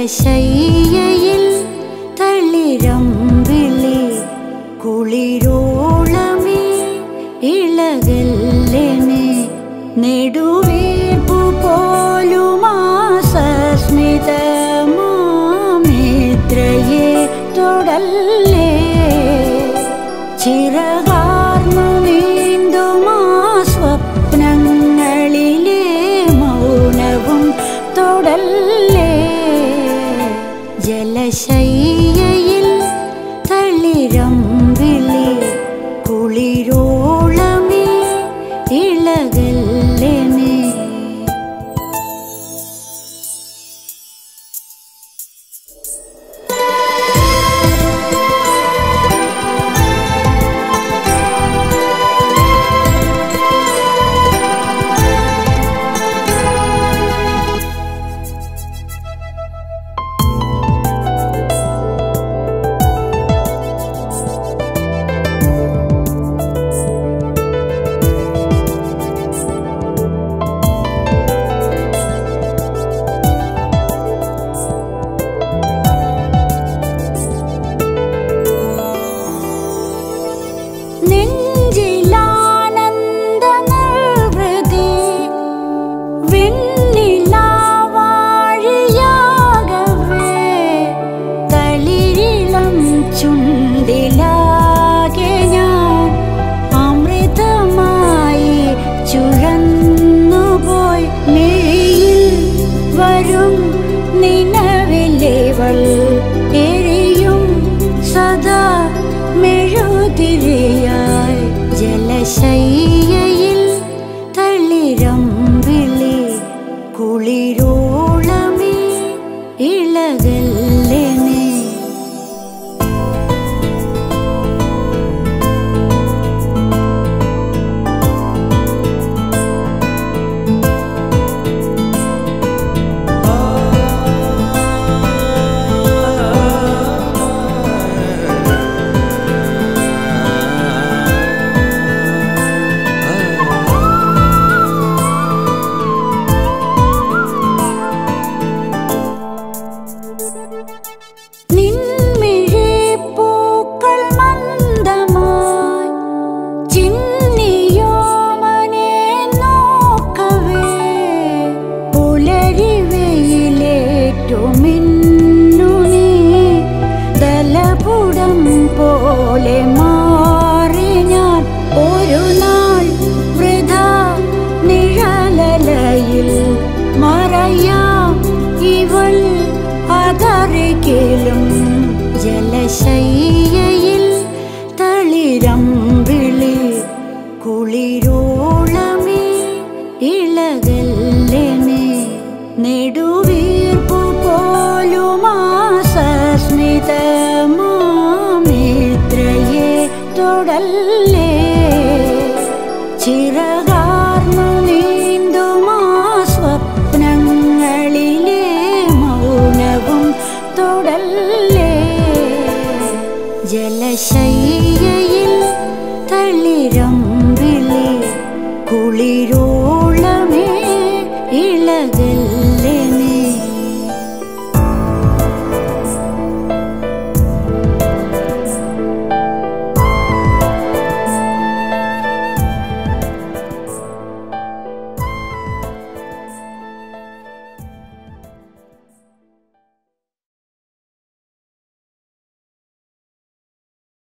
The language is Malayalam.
ജലശയ്യയിൽ തളിരമ്പിളി കുളിരോളമേ ഇളകല്ലെനെ നെടുവീർപ്പു പോലുമാസസ്മിതമാമിത്രയെ തൊടല്ലേ ചിറകാർന്നു നീന്തുമാ സ്വപ്നങ്ങളിലെ മൗനവും തൊടല്ലേ ജലശയ്യയിൽ തളിരമ്പിളി കുളിരോളമേ ഇളകല്ലെനേ നെഞ്ചിലാനന്ദ നിർവൃതി വെണ്ണിലാവാഴിയാകവേ തളിരിളം ചുണ്ടിലാകെ ഞാൻ അമൃതമായി ചുഴന്നുപോയി മെയ്യിൽ വരും നിലവിലേവൾ എരിയും സദാ മെഴുതിരിയായി ജലശയ്യയിൽ തളിരമ്പിളി കുളിരോളമേ ഇളകല്ലെനേ നിൻമിഴിപ്പൂക്കൾ മന്ദമായി ചിന്നിയോമനെ നോക്കവേ പുലരി വെയിലേറ്റു മിന്നു നീ ദലപുടം പോലെ മാറി ഞാൻ ഒരു നാൾ വൃഥ നിഴലലയിൽ മറയാം ഇവൾ അതറികിലും ജലശയ്യയിൽ തളിരമ്പിളി കുളിരോളമേ ഇളകല്ലെനേ നെടുവീർപ്പു പോലുമാസസ്മിതമാമിത്രയെ തൊടല്ലേ ചിറകാർന്നു നീന്തുമാ സ്വപ്നങ്ങളിലെ മൗനവും തൊടല്ലേ ജലശയ്യയിൽ തളിരമ്പിളി കുളിരോ